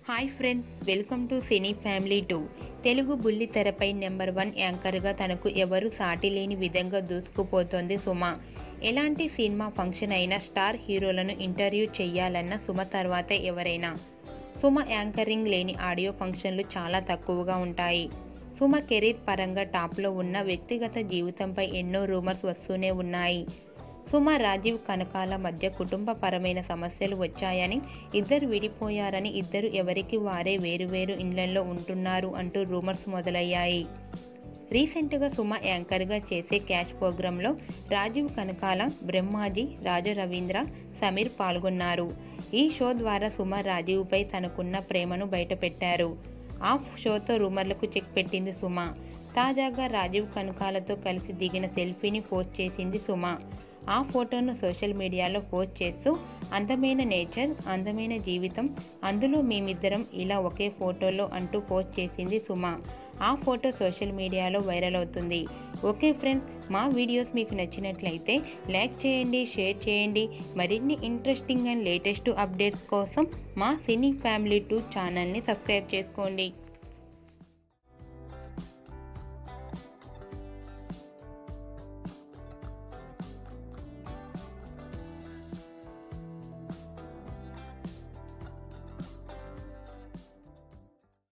hi friends welcome to cine family two Telugu బుల్లి తెరపై number one యాంకర్గా తనకు ఎవరు సాటి లేని విధంగా దూసుకుపోతోంది సుమ ఎలాంటి సినిమా ఫంక్షన్ అయినా స్టార్ హీరోలను ఇంటర్వ్యూ చేయాలన్న సుమ తర్వాత ఎవరైనా సుమ యాంకరింగ్ లేని ఆడియో ఫంక్షన్లు చాలా తక్కువగా ఉంటాయి సుమ కెరీర్ పరంగా టాప్లో ఉన్న వ్యక్తిగత జీవితంపై ఎన్నో రూమర్స్ వస్తూనే ఉన్నాయి సుమ రాజీవ్ కనకాల మధ్య కుటుంబపరమైన సమస్యలు వచ్చాయని ఇద్దరు విడిపోయారని ఇద్దరు ఎవరికి వారే వేరువేరు ఇండ్లలో ఉంటున్నారు అంటూ రూమర్స్ మొదలయ్యాయి రీసెంట్గా సుమ యాంకర్గా చేసే క్యాష్ ప్రోగ్రాంలో రాజీవ్ కనకాల బ్రహ్మాజీ రాజు రవీంద్ర సమీర్ పాల్గొన్నారు ఈ షో ద్వారా సుమ రాజీవ్పై తనకున్న ప్రేమను బయటపెట్టారు ఆ షోతో రూమర్లకు చెక్ పెట్టింది సుమ తాజాగా రాజీవ్ కనకాలతో కలిసి దిగిన సెల్ఫీని పోస్ట్ చేసింది సుమ ఆ ఫోటోను సోషల్ మీడియాలో పోస్ట్ చేస్తూ అందమైన నేచర్ అందమైన జీవితం అందులో మేమిద్దరం ఇలా ఒకే ఫోటోలో అంటూ పోస్ట్ చేసింది సుమ ఆ ఫోటో సోషల్ మీడియాలో వైరల్ అవుతుంది ఓకే ఫ్రెండ్స్ మా వీడియోస్ మీకు నచ్చినట్లయితే లైక్ చేయండి షేర్ చేయండి మరిన్ని ఇంట్రెస్టింగ్ అండ్ లేటెస్ట్ అప్డేట్స్ కోసం మా సినీ ఫ్యామిలీ టూ ఛానల్ని సబ్స్క్రైబ్ చేసుకోండి